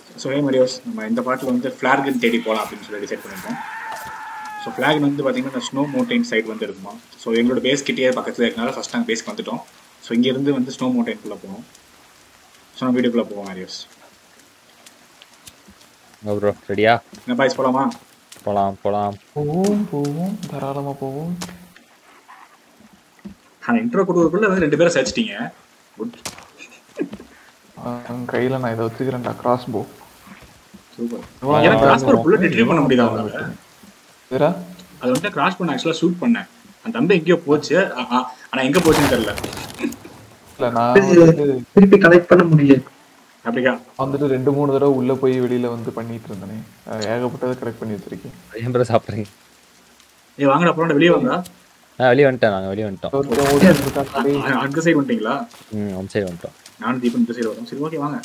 So ஹே மரியோஸ் நம்ம இந்த பாட்டில் வந்து ஃப்ளார்கன் தேடி போகலாம் அப்படின்னு சொல்லி டிசைட் பண்ணியிருக்கோம் ஸோ ஃப்ளாக் வந்து பார்த்தீங்கன்னா இந்த ஸ்னோ மவுண்டைன் சைடு வந்து இருக்குமா ஸோ எங்களோட பேஸ் கிட்டே பக்கத்தில் இருக்கனால ஃபஸ்ட் நாங்கள் பேஸ்க்கு வந்துட்டோம் ஸோ இங்கேருந்து வந்து ஸ்னோ மவுண்டைனுக்குள்ளே போகணும் ஸோ நம்ம வீடியோக்குள்ளே போவோம் மரியோஸ் ப்ரோ ரெடியா என்ன பாய்ஸ் போகலாமா போலாம் போலாம் போவோம் போவோம் தாராளமா போவோம் அந்த இன்ட்ரோ கொடுக்குறதுக்குள்ள வந்து ரெண்டு பேரும் சரிச்சிட்டீங்க குட் அவன் கையில நான் இதை வச்சுக்கிறேன்டா கிராஸ் போ சூப்பர் எனக்கு கிராஸ் பண்ண புல்லட் ரிட்ரீவ் பண்ண முடியுதா அவங்களால வேற அது வந்து கிராஸ் பண்ண ஆக்சுவலாக ஷூட் பண்ணேன் அந்த தம்பி எங்கேயோ போச்சு ஆ- ஆ- ஆனா எங்க போச்சுன்னு தெரியல இல்ல நான் வந்துட்டு திருப்பி கலெக்ட் பண்ண முடியாது அப்படிக்கா வந்துட்டு ரெண்டு மூணு தடவை உள்ள போய் வெளியில வந்து பண்ணிட்டு இருந்தேனே அஹ் ஏகப்பட்டதை கரெக்ட் பண்ணி வச்சிருக்கேன் ஏன் ப்ரோ சாப்பிட்றீங்க ஏய் வாங்கடா அப்புறம் வெளியே வாங்கடா ஆ வெளியே வந்துட்டேன் நாங்கள் வெளியே வந்துட்டோம் ஒருத்தன் ஓடிட்டு இருக்கான் டேய், அ- அந்த சைடு வந்துட்டீங்களா ம் அந்த சைடு வந்துட்டோம் நானும் தீபன் இந்த சைடு வரோம் சரி ஓகே வாங்க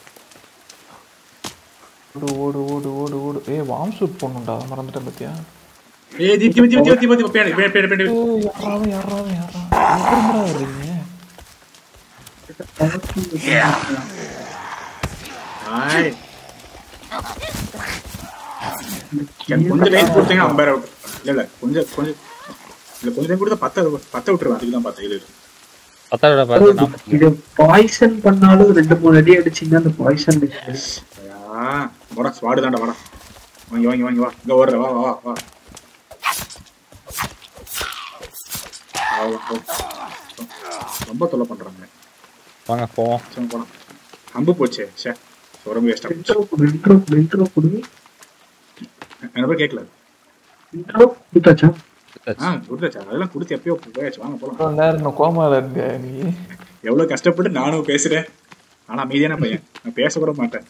ஓடு ஓடு ஓடு ஓடு ஓடு ஏய் வார்ம் சூட் போடணும்டா மறந்துட்டேன் பத்தியா ஏய் தீப்தி தீப்தி தீப்தி தீப்தி பேடு பேடு பேடு பேடு ஏய், யாராவது யாராவது யாரா எங்கிருந்துடா வர்றீங்க ஹாய் எனக்கு கொஞ்சம் லைட் கொடுத்தீங்கன்னா அம்பேர் அவுட் இல்ல இல்ல கொஞ்சம் கொஞ்சம் இல்ல கொஞ்சம் டைம் கொடுத்தா பத்த பத்த விட்டுருவேன் அதுக்கு தான் பார்த்தேன் இது பத்தாவோட பார்த்து இது பாய்சன் பண்ணாலும் ரெண்டு மூணு அடி அடிச்சீங்கன்னா அந்த பாய்சன் ஆ வாடா ஸ்வாடு தான்டா வாடா வாங்கி வாங்கி வாங்கி வா இங்க ஓடுற வா வா வா வா வா, வா, வா. ரொம்ப தொல்லை பண்றாங்க வாங்க போவோம் சரி போலாம் அம்பு போச்சு சே ரொம்ப வேஸ்டா போச்சு இன்ட்ரோ கொடு இன்ட்ரோ கொடு இன்ட்ரோ கொடு என்ன பேர் கேட்கல இன்ட்ரோ கொடுத்தாச்சா ஆ கொடுத்தாச்சா அதெல்லாம் கொடுத்து எப்பயோ போயாச்சு வாங்க போலாம் இவ்வளவு நேரம் நான் கோமால இருந்த நீ எவ்வளவு கஷ்டப்பட்டு நானும் பேசுறேன் ஆனா அமைதியான பையன் நான் பேச கூட மாட்டேன்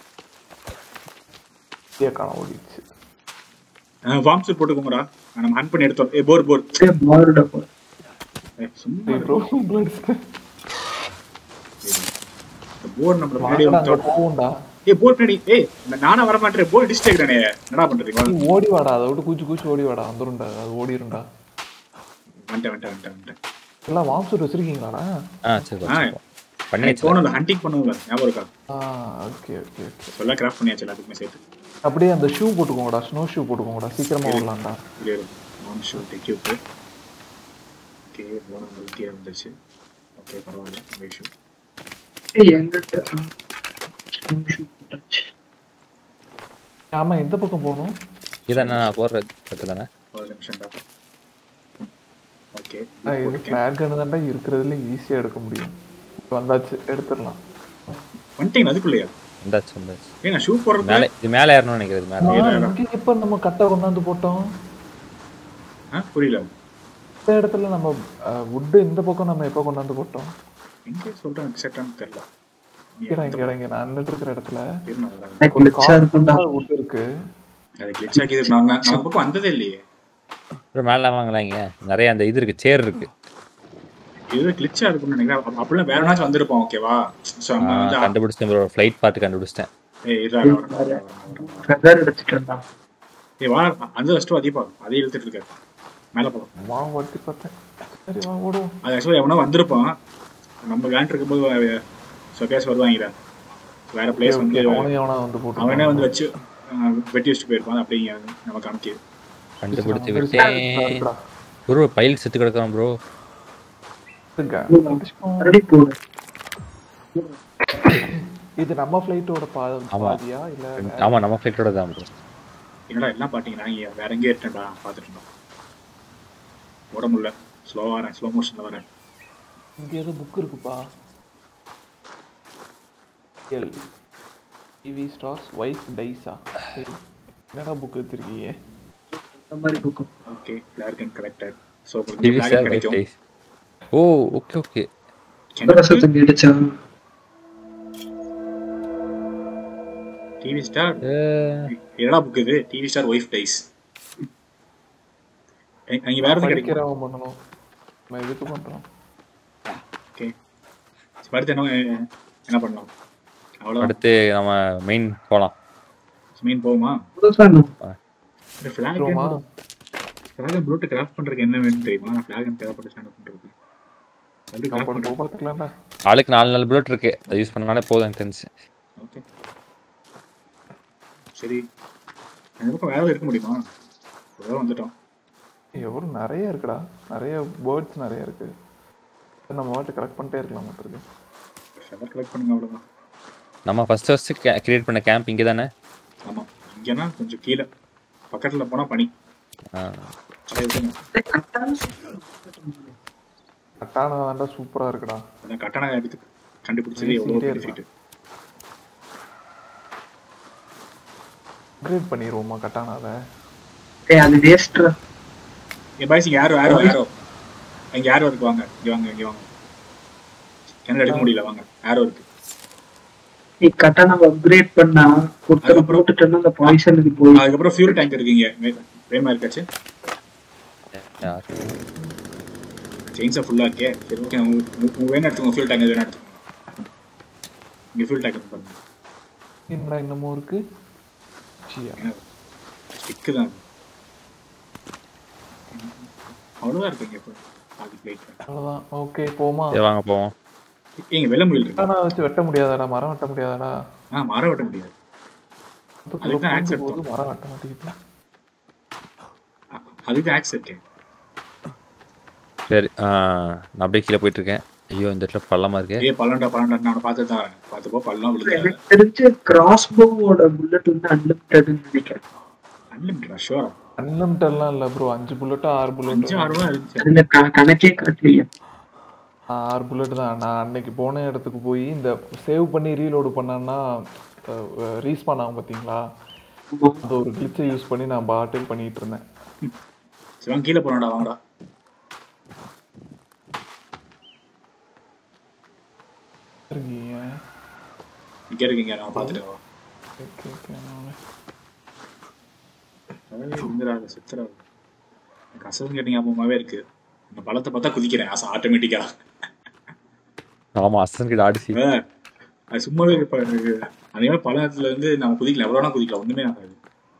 இதே காண ஓடிடுச்சு வார்ம் சூட் போட்டுக்கோங்கடா நம்ம ஹன் பண்ணி எடுத்தோம் ஏ போர் போர் சரி மாறுடா போ. ஏய், சும்மா டேய் ப்ரோ உங்களை அடிச்சிட்டேன் போர் நம்மள முன்னாடி வாடா, அங்க வந்து போவோம்டா ஏய் போர் பின்னாடி ஏய் நான் நானா வர மாட்டேன் போர் டிஸ்ட்ரிக்ட் தானே என்னடா பண்றீங்க நீ ஓடி வாடா அதை விட்டு கூச்சு கூச்சு ஓடி வாடா வந்துரும்டா அது ஓடிரும்டா வந்துட்டேன் வந்துட்டேன் வந்துட்டேன் வந்துட்டேன் எல்லாம் வார்ம் சூட் வச்சிருக்கீங்களாடா ஆ சரி ஆ. வச்சுப்போம். பண்ணியாச்சு போனல ஹண்டிங் பண்ணுவோம்ல ஞாபகம் இருக்கா ஆ ஓகே ஓகே ஓகே சொல்ல கிராஃப்ட் பண்ணியாச்சு எல்லாத்துக்குமே சேர்த்து அப்படியே அந்த ஷூ போட்டுக்கோங்கடா ஸ்னோ ஷூ போட்டுக்கோங்கடா சீக்கிரமா வரலாம்டா இது நான் ஷூ டெக்யூப் ஓகே போன கீழே வந்துருச்சு ஓகே பரவாயில்ல நோ இஷ்யூ ஏய், எங்கிட்ட ஆ, stone shoe போட்டாச்சு. ஆமா எந்த பக்கம் போகணும் இதான் நான் போடுற கட்டு தானே ஒரு நிமிஷம் தான் ஓகே ஆ, இது ஃபிளாக் தான்டா இருக்கிறதுல ஈஸியா எடுக்க முடியும் வந்தாச்சு எடுத்துடலாம் வந்துட்டீங்க அதுக்குள்ளேயா வந்தாச்சு வந்தாச்சு ஏய் நான் ஷூ போடுறது மேலே இது மேலே ஏறணும்னு நினைக்கிறது மேலே ஆ, இங்க எப்ப நம்ம கட்டை கொண்டாந்து போட்டோம் ஆ புரியல இந்த இடத்துல நம்ம வுட்டு இந்த பக்கம் நம்ம எப்ப கொண்டாந்து போட்டோம் எங்கே சொல்றேன் எக்ஸாக்டானு தெரியல நீ இங்க இங்க இங்க நான் நின்னுட்டு இருக்கிற இடத்துல இரு, நான் வரேன். எனக்கு glitch ஆ இருக்கும்டா. வுட் இருக்கு அது கிளிச் ஆக்கிது நான் நான் நம்ம பக்கம் வந்ததே இல்லையே அப்புறம் மேலே வாங்கலாம் இங்க நிறைய அந்த இது இருக்கு சேர் இருக்கு இது கிளிச்சா இருக்கும்னு நினைக்கிறேன் அப்ப- அப்படிலாம் வேற என்னாச்சும் வந்திருப்போம் ஓகேவா ஸோ நம்ம வந்து ஆ, கண்டுபிடிச்சிட்டேன் ப்ரோ ஃப்ளைட் பார்த்து கண்டுபிடிச்சிட்டேன் ஏய் இருடா, வரேன், வரேன், வரேன், வரேன். feather எடுத்துட்டு இருந்தான். ஏய் வா அந்த ஃபஸ்ட்டு அதிப்பா அதே இழுத்துட்டு இருக்காரு மேலே போகலாம் வா வட்டி பார்த்தேன் சரி வா ஓடுவோம் அது ஆக்சுவலாக எவனோ வந்திருப்பான் நம்ம விளையாண்டு இருக்கும்போது ஸோ பேச வருவாங்கடா வேற பிளேஸ் வந்து அவனே அவனா வந்து போட்டு அவனே வந்து வச்சு அஹ், வெட்டி வச்சுட்டு போயிருப்பான் அப்படிங்க நம்ம காமிக்கிது கண்டுபிடிச்சு விட்டேன் ப்ரோ பைல் செத்து கிடக்குறான் ப்ரோ மறுபடியும் போடு. இது நம்ம ஃபிளைட்டோட ஆமா. பாதியா இல்ல ஆமா நம்ம ஃப்ளைட்டோட தான் ப்ரோ என்னடா எல்லாம் பாத்தீங்கன்னா இங்க வேற எங்கேயே இருக்கேன்டா பார்த்துட்டு இருந்தோம் ஓட முடியல ஸ்லோவாக வரேன் ஸ்லோ மோஷனில் வரேன் இங்க ஏதோ புக் இருக்குப்பா எல் டிவி ஸ்டார்ஸ் வைஃப் டைஸா சரி என்னடா புக் எடுத்திருக்கீங்க இந்த மாதிரி book. ஓகே பிளார்கன் கலெக்டட் ஸோ டிவி உங்களுக்கு சார் கிடைக்கும் ஓ ஓகே ஓகே வேற சத்தம் கேட்டுச்சா? டிவி ஸ்டார் என்னடா புக் இது டிவி ஸ்டார் ஒய்ஃப் டைஸ் அங்கே வேற எதுவும் கிடைக்கும் படிக்கிறவன் பண்ணணும் நம்ம எதுக்கு பண்றோம் ஓகே அடுத்து என்ன என்ன பண்ணலாம் அவ்வளோ அடுத்து நம்ம மெயின் போலாம் மீன் போகுமா புதுசா இன்னும் ஃபிளாக் ரோமா ஃபிளாகன் ப்ளூட்டு கிராஃப்ட் பண்ணுறதுக்கு என்ன வேணும் தெரியுமா ஃபிளாகன் தேவைப்பட்டு என்ன பண்ணுறது எப்படி கிராஃப்ட் நம்ம பண்ணுறது பார்த்துக்கலாம்டா ஆளுக்கு நாலு நாலு புல்லட் இருக்கு அதை யூஸ் பண்ணனாலே போதும் எனக்கு தெரிஞ்சு ஓகே சரி அந்த பக்கம் வேற இருக்க முடியுமா ஒரு வந்துட்டோம் எவ்வளோ நிறைய இருக்குடா நிறைய பேர்ட்ஸ் நிறைய இருக்கு நம்ம வாட்டு கலெக்ட் பண்ணிட்டே இருக்கலாம் மட்டும் ஃபெதர் கலெக்ட் பண்ணுங்க அவ்வளோதான் நம்ம ஃபர்ஸ்ட் ஃபர்ஸ்ட் கிரியேட் பண்ண கேம்ப் இங்கே தானே ஆமாம் இங்கேனா கொஞ்சம் கீழே பக்கத்தில் போனால் பனி ஆ சரி, விடுங்க. கட்டான வேண்டா சூப்பரா இருக்குடா அதான் கட்டணம் எடுத்து கண்டுபிடிச்சது எவ்வளோ பேசிக்கிட்டே பெனிஃபிட் அப்கிரேட் பண்ணிடுவோமா கட்டானாவை ஏய் அது வேஸ்ட்ரா என் பாய்ஸ் இங்கே யாரோ யாரோ யாரோ இங்கே யாரோ இருக்கு வாங்க இங்கே வாங்க இங்கே வாங்க கிணறு எடுக்க முடியல வாங்க யாரோ இருக்கு நீ கட்டணம் அப்கிரேட் பண்ணா ஒருத்தர் அதுக்கப்புறம் போட்டுட்டேன்னா அந்த பாய்சனுக்கு போய் அதுக்கப்புறம் ஃபியூல் டேங்க் இருக்குங்க வேமா இருக்காச்சு யார் செயின்ஸாக ஃபுல்லாக இருக்கே சரி ஓகே உங்க வேணும் எடுத்துக்கோங்க ஃபியூல் டேங்க் வேணும் எடுத்துக்கோங்க இங்கே ஃபியூல் டேங்க் பாருங்க என்னடா இன்னமும் இருக்கு சியா ஸ்டிக்கு தான் அவ்வளோதான் இருக்குங்க இப்போ பாதி பிளேட் அவ்வளோதான் ஓகே போமா சரி வாங்க போவோம் ஏங்க வெள்ள முயல் இருக்கு கட்டானா வச்சு வெட்ட முடியாதாடா மரம் வெட்ட முடியாதாடா ஆ மரம் வெட்ட முடியாது அதுக்கு தான் axe போது எடுத்தோம். மரம் வெட்ட மாட்டேங்குது அ- அதுக்கு ஆக்ஸ் இருக்கேன் சரி ஆ, நான் அப்படியே கீழே போயிட்டு இருக்கேன் ஐயோ இந்த இடத்துல பள்ளமா இருக்கே ஏ பல்லண்டா பல்லண்டா நான் பார்த்து தான் வரேன் பார்த்துப்போ பல்லாம் விழுது எனக்கு தெரிஞ்சு கிராஸ் போவோட புல்லட் வந்து அன்லிமிட்டட்னு நினைக்கிறேன் அன்லிமிட்டடா ஷோரா அன்லிமிட்டட்லாம் இல்லை ப்ரோ அஞ்சு புல்லட்டா ஆறு அஞ்சு புல்லட் ஆறு ரூபா இருந்துச்சு அதுல க- கணக்கே காட்டலையா ஆறு புல்லட் தான் நான் அன்னைக்கு போன இடத்துக்கு போய் இந்த சேவ் பண்ணி ரீலோடு பண்ணேன்னா ரீஸ்பான் ஆகும் பார்த்தீங்களா ஆமா. அந்த ஒரு கிளிச்சை யூஸ் பண்ணி நான் பாட்டில் பண்ணிட்டு இருந்தேன் சரி வாங்க கீழே போனாடா வாங்கடா இருக்கீங்க இங்கே இருக்கீங்க நான் பார்த்துட்டு வா ஓகே ஓகே நான் அதாவது இந்திராது சித்திராது எனக்கு அசதம் கேட்ட ஞாபகமாகவே இருக்கு இந்த பழத்தை பார்த்தா குதிக்கிறேன் ஆசை ஆட்டோமேட்டிக்கா ஆமா அசன் கிட்ட ஆடிசி அது சும்மாவே இருப்பா எனக்கு அதே மாதிரி பழத்துல இருந்து நம்ம குதிக்கலாம் எவ்வளோ வேணா குதிக்கலாம் ஒண்ணுமே ஆகாது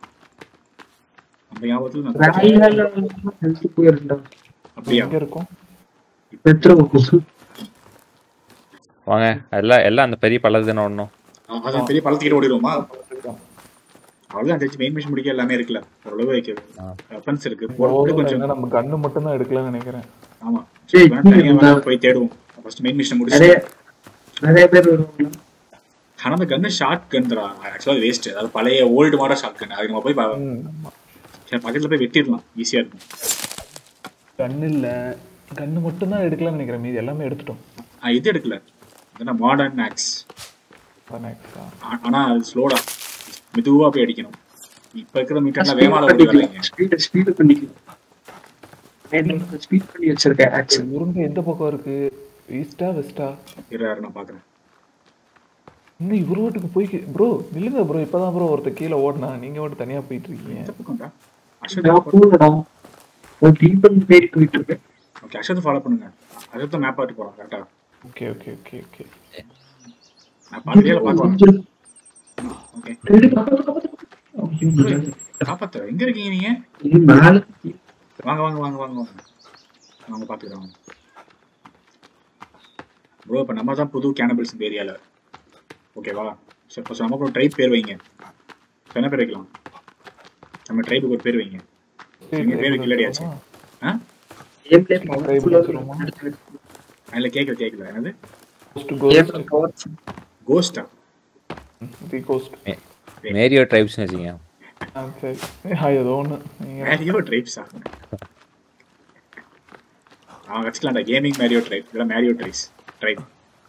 அந்த ஞாபகத்துல நான் குதிக்கிறேன். ராயில ஹெல்த் போயிருந்தா அப்படியா எங்க இருக்கும் பெட்ரோல் வாங்க எல்லாம் எல்லாம் அந்த பெரிய பள்ளத்து தானே ஒன்றும் அ- அதான் பெரிய பழத்துக்கிட்ட ஓடிடுவோமா அவ்வளோதான் தெரிஞ்சு மெயின் மிஷன் முடிக்க எல்லாமே இருக்குல்ல ஓரளவு வைக்கிறது ஆ. வெப்பன்ஸ் இருக்கு போட்டு கொஞ்சம் நம்ம கண்ணு மட்டும் தான் எடுக்கலன்னு நினைக்கிறேன் ஆமா சரி, வேணா தனியா வேணா போய் தேடுவோம் ஃபர்ஸ்ட் மெயின் மிஷன் முடிச்சு நிறைய நிறைய பேர் வருவாங்க ஆனா அந்த கன்னு ஷார்ட் கன் தான் ஆக்சுவலாக வேஸ்ட் அதாவது பழைய ஓல்டு மாடல் ஷார்ட் கன் அதுக்கு நம்ம போய் ப- ம், ஆமா. சரி, பக்கத்துல போய் வெட்டிடலாம் ஈஸியா இருக்கும் கண்ணு இல்ல கண்ணு மட்டும் தான் எடுக்கலன்னு நினைக்கிறேன் மீதி எல்லாமே எடுத்துட்டோம் ஆ, இது எடுக்கல இதுனா மாடர்ன் ஆக்ஸ் அதான் extra. ஆனா அது ஸ்லோடா மெதுவா போய் அடிக்கணும் இப்ப இருக்கிற மீட்டர்லாம் வேமால ஓடி வரலைங்க ஸ்பீடு ஸ்பீடு பண்ணிக்கலாம் ஸ்பீட் பண்ணி வச்சிருக்கேன் ஆக்சன் முருங்கை எந்த பக்கம் இருக்கு ஈஸ்டா வெஸ்டா இரு இரு, நான் பாக்குறேன் இன்னும் இவ்வளோ வீட்டுக்கு போய் ப்ரோ நில்லுங்க ப்ரோ இப்பதான் ப்ரோ ஒருத்தர் கீழே ஓடினா நீங்க மட்டும் தனியா போயிட்டு இருக்கீங்க எந்த பக்கம்டா அஸ்வத் நான் போகலடா ஒரு டீபன் தேடி போயிட்டு இருக்கேன் ஓகே அஸ்வத் ஃபாலோ பண்ணுங்க அஸ்வத் மேப் ஆட்டு போறோம் கரெக்டா ஓகே ஓகே ஓகே ஓகே நான் பாத்துட்டே பாக்கலாம் கொஞ்சம் ஓகே ரெண்டு பக்கத்து பக்கத்து பக்கத்து. ஐயோ, காப்பாத்த எங்க இருக்கீங்க நீங்க இது மேல வாங்க வாங்க வாங்க வாங்க வாங்க வாங்க பாத்துக்கிறோம் ப்ரோ இப்போ நம்ம தான் புது கேனபிள்ஸ் இந்த ஏரியாவில் ஓகேவா சரி இப்போ நம்ம அப்புறம் ட்ரைப் பேர் வைங்க இப்ப என்ன பேர் வைக்கலாம் நம்ம ட்ரைபுக்கு ஒரு பேர் வைங்க நீங்க பேர் வைக்கலடியாச்சு ஆ கேம் பிளே Try பண்ணி வச்சிருவோமா? அதில் கேட்கல கேட்கல என்னது கோஸ்ட் கோஸ்ட் கோஸ்டா தி கோஸ்ட் மேரியோ ட்ரைப்ஸ்னு வச்சுங்க சரி ஆ, ஏதோ ஒன்று நீங்க மேரியோ ட்ரைப்ஸா அவன் வச்சுக்கலாம்டா கேமிங் மேரியோ ட்ரைப் இதெல்லாம் மேரியோ ட்ரைப்ஸ் ட்ரைப்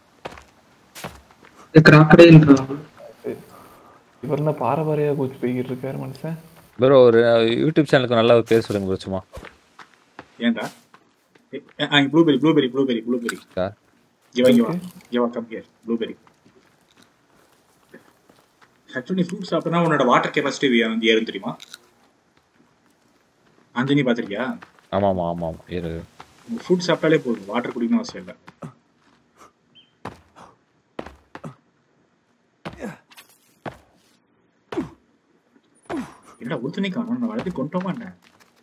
கிராக்கடைல் இவர் என்ன பாரம்பரியா கோச்சு போய்கிட்டு இருக்காரு மனுஷன் ப்ரோ ஒரு யூடியூப் சேனலுக்கு நல்ல ஒரு பேர் சொல்லுங்க ப்ரோ சும்மா ஏன்டா blueberry blueberry blueberry blueberry sir Give on, give on. Give on, come here. Blueberry. Actually fruit சாப்பிட்டா உன்னோட வாட்டர் கெப்பாசிட்டி வந்து ஏறும் தெரியுமா அஞ்சனி பார்த்துருக்கியா ஆமாம் ஆமாம் ஆமாம் ஆமாம் இரு ஃப்ரூட் சாப்பிட்டாலே போதும் வாட்டர் குடிக்கணும் அவசியம் இல்லை என்னடா ஒருத்தனை காணும் நான் வளர்த்து கொண்டோமா என்ன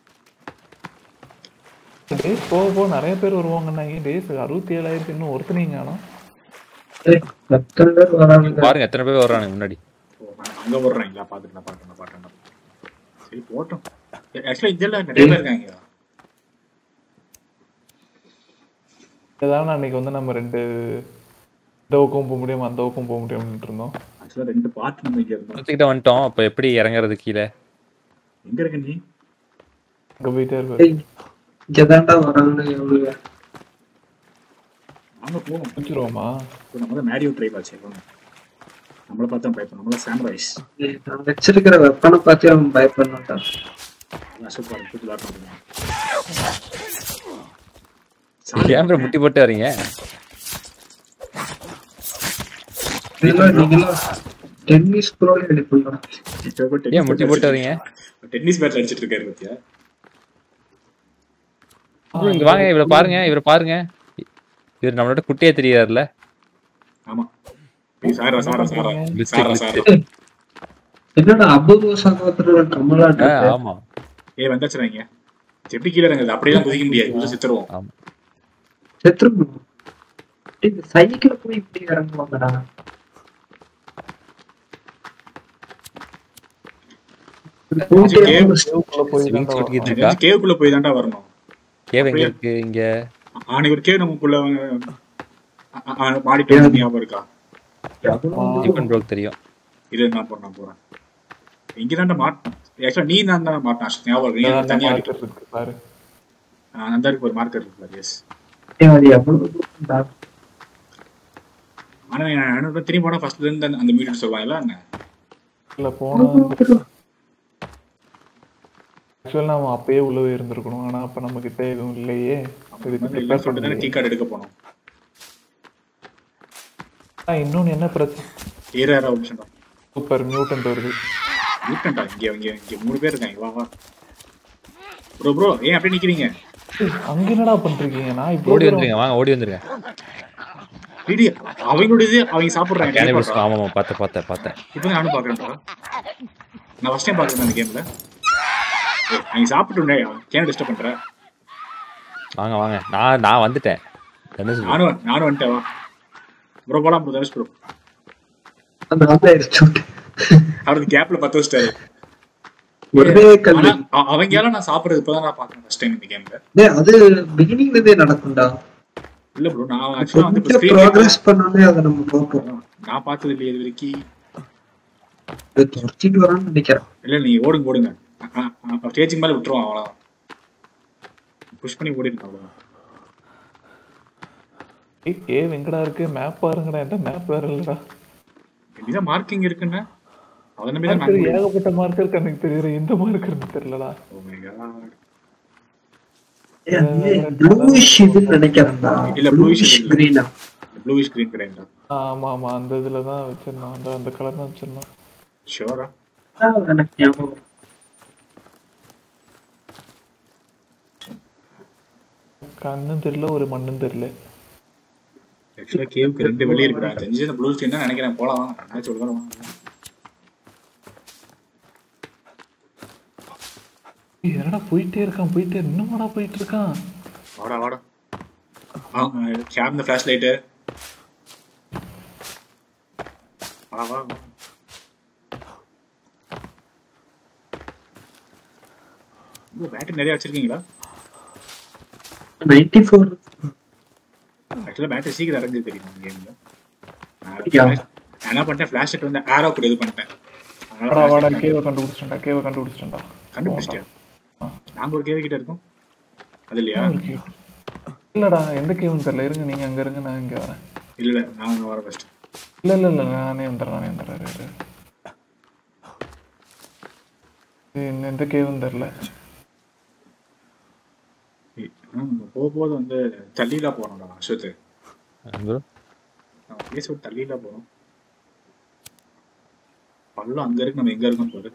டேஸ் போக போக நிறைய பேர் வருவாங்கண்ணா டேஸ் அறுபத்தி ஏழாயிரத்தி இன்னும் ஒருத்தனையும் காணும் எத்தனை பேர் வராங்க பாருங்க எத்தனை பேர் வர்றானுங்க முன்னாடி ஓ, வேணாம். அங்க ஓடுறாங்களா பாத்துட்டு பாத்துட்டு பாத்துட்டு சரி போட்டோம் ஆக்சுவலா இதெல்லாம் நிறைய பேர் இருக்காங்க இதான் அன்னைக்கு வந்து நம்ம ரெண்டு இந்த பக்கம் போக முடியாம அந்த பக்கம் போக முடியாமட்டு இருந்தோம் ஆக்சுவலா ரெண்டு பார்ட் நம்ம இங்க இருந்தோம் கிட்ட வந்துட்டோம் அப்ப எப்படி இறங்குறது கீழே எங்க இருக்க நீ அங்க போயிட்டே இருப்பாரு ஏய், இங்கதான்டா வராங்க எவ்வளவு வாங்க போவோம் முடிச்சிருவோமா இப்போ நம்ம தான் மேரியோ ட்ரை ஆச்சு எல்லாமே. நம்மள பார்த்தா பயப்படும் நம்மள சாம்ராய்ஸ் ஏய், நான் வச்சிருக்கிற வெப்பனை பார்த்து அவன் பயப்படணும்டா சூப்பர் கூட்டு விளாட்ணும் கேமரா முட்டி போட்டு வரீங்க இதெல்லாம் நீங்களாம் டென்னிஸ் ப்ரோல எடுக்கணும்டா ஏன் முட்டி போட்டு வரீங்க டென்னிஸ் பேட்ல அடிச்சிட்டு இருக்காரு பத்தியா இங்க வாங்க இவரை பாருங்க இவரை பாருங்க இவர் நம்மளோட குட்டியே தெரியாதுல்ல ஆமா ஏய், சாரா சாரா சாரா List, சாரா list. சாரா என்னடா அபூர்வ சகோதரர் கமலாட்ட ஆ, ஆமா ஏய் வந்தாச்சுறாங்க எப்படி கீழே இறங்குது அப்படியே குதிக்க முடியாது கொஞ்சம் சித்தருவோம் ஆமா செத்துருக்கணும் இந்த சைக்கிள் போய் இப்படி இறங்குவாங்கடா இப்படி போயிட்டே கேவ் இருக்கும். சேவுக்குள்ள போய் Swing தான்டா suit வரணும். இருக்கா? கேவுக்குள்ள போய் தான்டா வரணும் கேவ் எங்க இருக்கு இங்க ஆனைக்கு ஒரு கேவ் நமக்குள்ள ஆ, ஆ, மாடிட்டு வந்து ஞாபகம் இருக்கா டிஃபன் ப்ரோக் தெரியும் இது நான் போறேன் நான் போறேன் இங்க தான்டா மாட்டேன் ஆக்சுவலா நீ நான் தான் மாட்டேன் ஞாபகம் இருக்கு நீ இங்கதான் எனக்கு தனியா marker அடிக்கும் இருக்கு பாரு அந்த இருக்கு ஒரு மார்க்கர் இருக்கு எஸ் ஏய், அது எவ்வளவு தூரம்டா? ஆனா எனக்கு திரும்பி போனா ஃபர்ஸ்ட்ல இருந்து அந்த- அந்த மீட்டர் சொல்லுவாங்கல்ல என்ன இல்ல போனா ஆக்சுவலா நம்ம அப்பயே உள்ளவே இருந்திருக்கணும் ஆனா அப்ப நம்ம கிட்ட எதுவும் இல்லையே இதுக்கு இல்ல prepare சொல்லிட்டு தானே பண்ணலையே. டீ கார்டு எடுக்க போனோம் ஆ, இன்னொன்னு என்ன பிரச்சனை ஏற ஏற ஆப்ஷன் தான் சூப்பர் மியூட்டன்ட் வருது இருக்கண்டா இங்க இங்க இங்க மூணு பேர் இருக்காங்க வா வா ப்ரோ ப்ரோ ஏன் அப்படியே நிக்கிறீங்க ஏய், அங்க என்னடா பண்றீங்க நான் இப்போ ஓடி வந்துருங்க வாங்க ஓடி வந்துருங்க டிடி அவங்களுடையது அவங்க சாப்பிடுறாங்க கேனிபல்ஸ் ஆமா ஆமா பார்த்தேன் பார்த்தேன் பார்த்தேன் இப்போ நானும் பாக்குறேன்டா நான் ஃபர்ஸ்ட் டைம் பாக்குறேன் அந்த கேம்ல அவங்க சாப்பிட்டு கேன் டிஸ்டர்ப் பண்ற வாங்க வாங்க நான் நான் வந்துட்டேன் என்ன சொல்றது நானும் நானும் வந்துட்டேன் வா ப்ரோ போலாம் ப்ரோ தனுஷ் ப்ரோ அந்த ஆளை எரிச்சு விட்டு. அவருக்கு கேப்ல பத்து வச்சிட்டாரு ஒரே கல்லு ஆனா அ- அவங்க எல்லாம் நான் சாப்பிடுறது இப்பதான் நான் பாக்குறேன் ஃபர்ஸ்ட் டைம் இந்த கேம்ல டேய், அது பிகினிங்ல இருந்தே நடக்கும்டா இல்ல ப்ரோ நான் ஆக்சுவலா வந்து இப்போ கொஞ்சம் screen ப்ரோக்ரஸ் பண்ணோடனே அதை நம்ம பார்ப்போம் நான் பார்த்தது இல்லையே இது வரைக்கும் இதை துரத்திட்டு வரான்னு நினைக்கிறேன் இல்ல நீ ஓடுங்க ஓடுங்க ஸ்டேஜிங் மேல விட்டுருவான் அவ்வளவுதான் புஷ் பண்ணி ஓடிருக்கேன் அவ்வளவுதான் ஏய், கேவ் எங்கடா இருக்கு மேப் பாருங்கடா என்கிட்ட மேப் வேற இல்லடா இதுதான் மார்க்கிங் இருக்குன்னா அதை நம்பி தான் மார்க்கர் நான் ஏகப்பட்ட மார்க்கர் எனக்கு தெரியல எந்த மார்க்கர்னு தெரியலடா Oh my God. ப்ளூஷ் இதுன்னு நினைக்கிறேன்டா இல்ல, bluish ப்ளூஷ் இல்ல. கிரீனா ப்ளூ ஸ்கிரீன் கிடையாது ஆமா ஆமா அந்த இதுல தான் வச்சிருந்தோம் அந்த அந்த கலர் தான் வச்சிருந்தோம் ஷோரா எனக்கு ஞாபகம் கண்ணும் தெரியல ஒரு மண்ணும் தெரியல ஆக்சுவலா கேவுக்கு ரெண்டு வெளியே இருக்குடா தெரிஞ்சு இந்த ப்ளூ ஸ்கிரீன் தான் நினைக்கிறேன் போலாம் என்ன சொல்றேன் ஏய், என்னடா போயிட்டே இருக்கான் போயிட்டே இன்னுமாடா போயிட்டு இருக்கான் வாடா வாடா கேம் இந்த ஃபிளாஷ் லைட்டு வா வா வா. ஓ பேட்டரி நிறைய வச்சிருக்கீங்களா நைன்டி ஃபோர் ஆக்சுவலா பேட்டரி சீக்கிரம் இறங்குது தெரியுமா கேம்ல அப்படியா? நான் என்ன பண்ணிட்டேன் ஃபிளாஷ் லைட் வந்து ஆரோ கூட இது பண்ணிட்டேன் அதனால வாடா வாடா flashlight கேவை கண்டுபிடிச்சிட்டா கேவை கண்டுபிடிச்சிட்டா கண்டுபிடிச்சிட்டியா நாங்க ஒரு கேவி கிட்ட இருக்கோம் அது இல்லையா இல்லடா எந்த கேவுன்னு தெரியல இருங்க நீங்க அங்க இருங்க நான் இங்க வரேன் இல்ல இல்ல நான் வர ஃபர்ஸ்ட் இல்ல இல்ல இல்ல நானே வந்துடுறேன் நானே வந்துடுறேன் இரு, இரு. இது இன்னும் எந்த கேவும் தெரியல போக போது வந்து தள்ளிலாம் போறோம்டா அஸ்வத்து ப்ரோ நம்ம பேச விட்டு தள்ளிலாம் போறோம் பள்ளம் அங்க இருக்கு நம்ம எங்க இருக்கோம் பாரு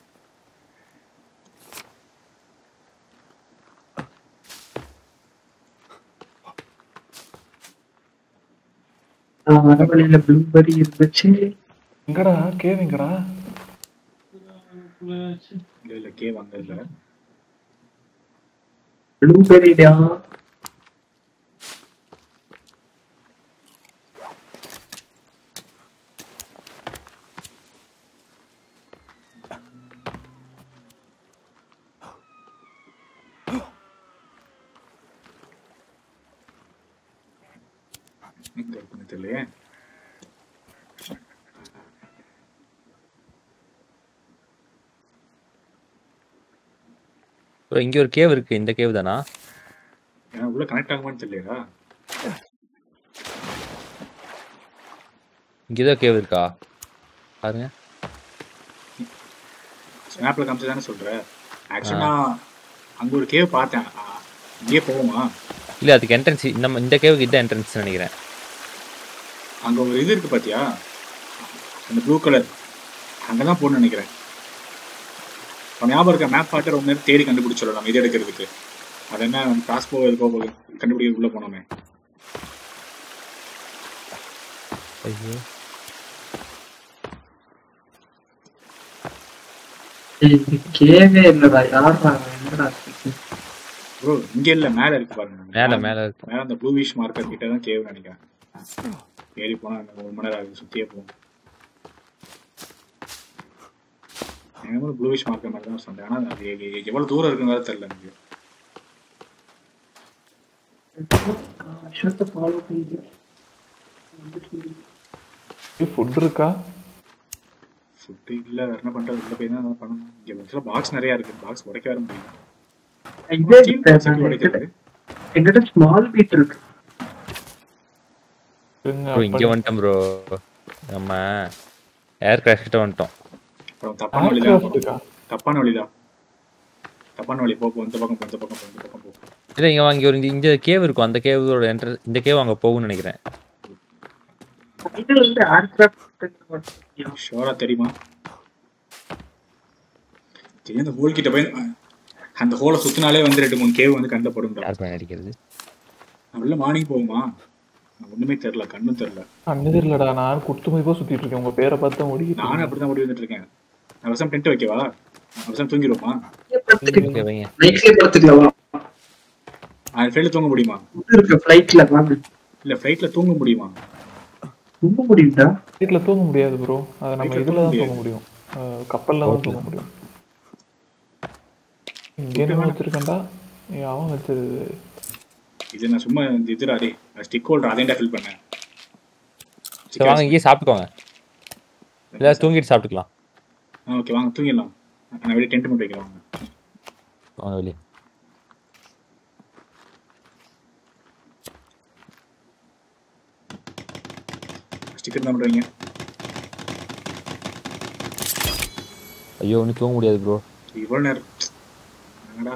நான் வர வழியில ப்ளூபெரி இருந்துச்சு எங்கடா கேவ் எங்கடா இல்ல இல்ல கேவ் அங்க இல்ல ப்ளூபெரிடா எங்க இருக்குன்னு தெரியலையே ப்ரோ இங்கே ஒரு கேவ் இருக்கு இந்த கேவ் தானா ஏன்னா உள்ள கனெக்ட் ஆகுமான்னு தெரியலையா இங்கே ஏதோ கேவ் இருக்கா பாருங்க ஸ்னாப்ல காமிச்சு தானே சொல்ற ஆக்சுவலா அங்க ஒரு கேவ் பார்த்தேன் ஆ, இங்கேயே போவோமா இல்லை அதுக்கு என்ட்ரன்ஸ் நம்ம இந்த கேவுக்கு இதான் என்ட்ரன்ஸ் நினைக்கிறேன் அங்க ஒரு இது இருக்கு பாத்தியா அந்த ப்ளூ கலர் அங்கதான் போகணும்னு நினைக்கிறேன் இப்ப ஞாபகம் இருக்க மேப் பார்த்து ரொம்ப நேரம் தேடி கண்டுபிடிச்சிடலாம் நம்ம இது எடுக்கிறதுக்கு அது என்ன கிராஸ் போ இருக்கோ கண்டுபிடிக்க உள்ள போனோமே ஐயோ ஏய், இது கேவே இல்லடா யாரா என்னடா இது? ப்ரோ இங்க இல்ல மேல இருக்கு பாருங்க மேலே மேலே இருக்கு மேல அந்த ப்ளூவிஷ் மார்க்கர் கிட்ட தான் கேவ் நினைக்கிறேன் ஏறி போனா அந்த ஒரு மணி நேரம் ஆகுது சுத்தியே போகும் எனக்கு ப்ளூவிஷ் மார்க்கர் மாதிரி தான் சொன்னேன் ஆனா அது எ- எ- எவ்வளவு தூரம் இருக்குங்கிறது தெரியல எனக்கு வருஷத்தை ஃபாலோ பண்ணி ஃபுட் இருக்கா ஃபுட்டு இல்ல வேற என்ன பண்றது உள்ள போய் தான் ஏதாவது பண்ணணும் இங்க பாக்ஸ் நிறைய இருக்கு பாக்ஸ் உடைக்க வேற முடியும் இதே Steam இப்ப box எப்படி நான் உடைக்கிறது என்கிட்ட- என்கிட்ட ஸ்மால் பீட் இருக்கு இருங்க, ப்ரோ இங்கே அப்ப- வந்துட்டோம் ப்ரோ நம்ம ஏர் கிராஷ் கிட்ட வந்துட்டோம் அப்புறம் தப்பான வழிதான் Aircraft இருக்கா? தப்பான வழிதான் தப்பான வழி போ போ, இந்த பக்கம் போ இந்த பக்கம் போ இந்த பக்கம் போ இல்லை இங்கே இங்கே ஒரு இந்த- இந்த கேவ் இருக்கும் அந்த கேவோட என்ட்ரன்ஸ் இந்த கேவ் அங்கே போகும்னு நினைக்கிறேன் இதுல இருந்து ஏர்கிராஃப்ட் ஷோரா தெரியுமா தெரியும் அந்த ஹோல் கிட்ட போய் அஹ், அந்த ஹோலை சுத்தினாலே வந்து ரெண்டு மூணு கேவ் வந்து கண்ட படும் யார் பண்ண அடிக்கிறது உள்ள மார்னிங் போகுமா நான் ஒண்ணுமே தெரியல கண்ணும் தெரியல அண்ணது இல்லடா நான் குத்து மதிப்பா சுத்திட்டு இருக்கேன் உங்க பேரை பார்த்து தான் ஓடிக்கிட்டு நானும் அப்படிதான் ஓடி வந்துட்டு இருக்கேன் நான் அவசரம் டென்ட் வைக்கவா அவசரம் தூங்கிடுவோமா இங்கே வைங்க நைட்லயே படுத்துக்கலாமா அந்த ஃபிளைட்ல தூங்க முடியுமா ஃபுட் இருக்கு ஃபிளைட்ல வாங்க இல்ல ஃபிளைட்ல தூங்க முடியுமா ரொம்ப முடியும்டா வீட்டுல தூங்க முடியாது ப்ரோ அதை நம்ம வீட்ல இதுல தான் தூங்க தூங்க முடியும் அஹ், கப்பல்ல தான் தூங்க முடியும் இங்கே என்ன வச்சிருக்கேன்டா ஏய், அவன் வச்சது இது நான் சும்மா இந்த இதுடா டே ஸ்டிக் ஹோல்டர் அதையும் ஃபில் பண்ணேன் சரி வாங்க இங்கேயே சாப்பிட்டுக்கோங்க இல்லை தூங்கிட்டு சாப்பிட்டுக்கலாம் ஓகே வாங்க தூங்கிடலாம் நான் வெளியே டென்ட் மட்டும் வைக்கிறேன் வாங்க வாங்க வெளியே ஸ்டிக்கர் தான் பண்றீங்க ஐயோ ஒன்றும் தூங்க முடியாது ப்ரோ இவ்வளவு நேரம் என்னடா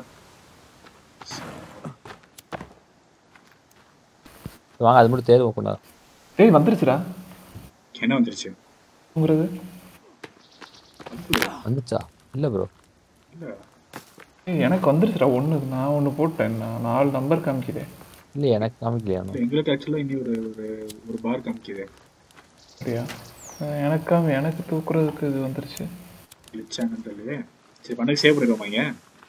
வாங்க அது மட்டும் தேர்வு கொண்டா டேய் வந்துருச்சுடா என்ன வந்துருச்சு தூங்குறது வந்துச்சா இல்லை ப்ரோ இல்ல ஏய், எனக்கு வந்துருச்சுடா ஒண்ணு நான் ஒண்ணு போட்டேன் நான் நாலு நம்பர் காமிக்கிறேன் இல்லை எனக்கு காமிக்கலையா இல்ல, எங்களுக்கு ஆக்சுவலா இனி ஒரு ஒரு ஒரு பார் காமிக்குது சரியா அஹ், எனக்கு காமி எனக்கு தூக்குறதுக்கு இது வந்துருச்சு கிளிச்சாங்கன்னு தெரியல சரி பண்ணி சேவ் பண்ணிடுவோமா இங்க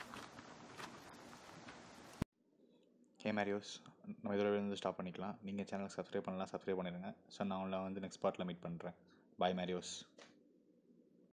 கே மேரியோஸ் நம்ம இதோட வந்து ஸ்டாப் பண்ணிக்கலாம் நீங்கள் சேனலுக்கு சப்ஸ்கிரைப் பண்ணலாம் சப்ஸ்கிரைப் பண்ணிடுங்க ஸோ நான் உங்களை வந்து நெக்ஸ்ட் பார்ட்டில் மீட் பண்ணுறேன் பாய் மேரியோஸ்